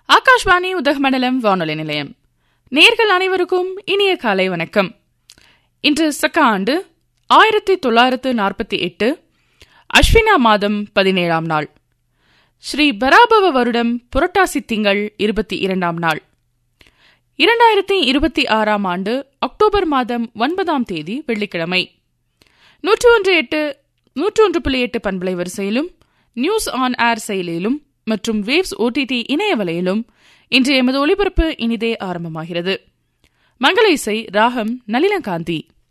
ஆகாஷ்வாணி உதகமண்டலம் வானொலி நிலையம் நேர்கள் அனைவருக்கும் இனிய காலை வணக்கம் இன்று சக்க ஆண்டு ஆயிரத்தி தொள்ளாயிரத்து நாற்பத்தி எட்டு அஸ்வினா மாதம் பதினேழாம் நாள் ஸ்ரீ பராபவ வருடம் புரட்டாசி திங்கள் இருபத்தி இரண்டாம் நாள் இரண்டாயிரத்தி இருபத்தி ஆறாம் ஆண்டு அக்டோபர் மாதம் ஒன்பதாம் தேதி வெள்ளிக்கிழமை நூற்று ஒன்று எட்டு நூற்று ஒன்று புள்ளி எட்டு பண்பலை வரிசையிலும் நியூஸ் ஆன் ஏர் செயலியிலும் மற்றும் வேவ்ஸ் ஓடிடி இணையவலையிலும் இன்று எமது ஒளிபரப்பு இனிதே ஆரம்பமாகிறது மங்கள இசை ராகம் நளினகாந்தி